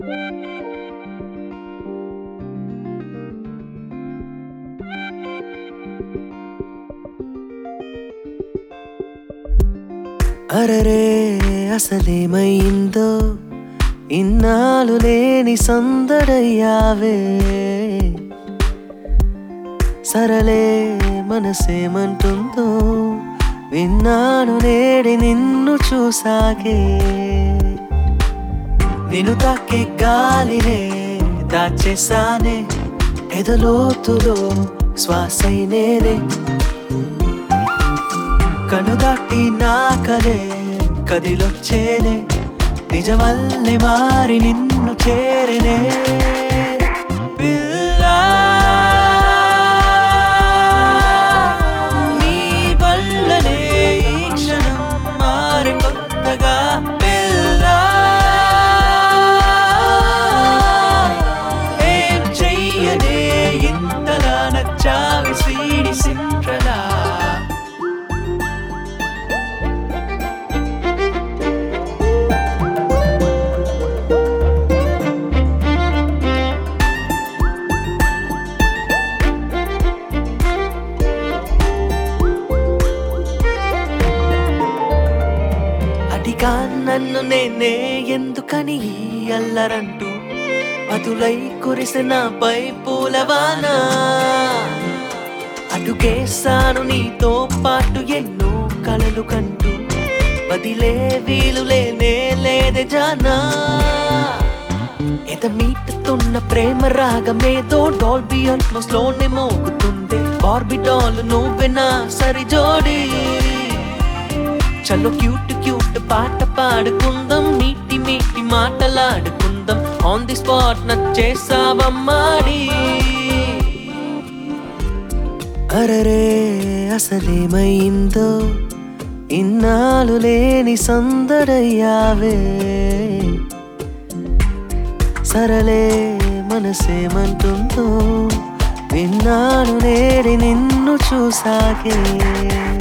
అరరే అసలేమైందో ఇన్నాళ్ళు లేని సందడయ్యావే సరలే మనసేమంటుందో విన్నాను నేడి నిన్ను చూసాకే నిన్ను తాకే గాలినే దాచేసానే ఎదలోతులో శ్వాసైనేనే కనుదాటి నా కలే కదిలొచ్చేనే నిజమల్లే మారి నిన్ను చేరనే పిల్లా, నీ వల్లనే ఈ క్షణం మారి కొత్తగా పిల్లా, ఏం చెయ్యనే ఇంతలా నచ్చావి శ్రీని సిండ్రలా అడిగా నన్ను నేనే ఎందుకని ఈ అల్లరంటూ అదులై కురిసినపై పూలవానా అడుగేశాను నీతో పాటు ఎన్నో కలలు కంటూ వదిలే వీలు లేనే లేదే జానా ఎద మీటుతున్న ప్రేమ రాగమేదో డాల్బీ అల్మోస్ లోనే మోగుతుంది ఆర్బిటాల్ నువ్వే నా సరి జోడి చలో క్యూట్ క్యూట్ పాట పాడుకుందాం మీటి మీటి మాటలాడుకుందాం ఆన్ ది స్పాట్ నచ్చేసావమ్మాడి అరరే అసలేమైందో ఇన్నాళ్ళు లేని సందడయ్యావే సరలే మనసేమంటుందో విన్నాను నేడి నిన్ను చూసాకే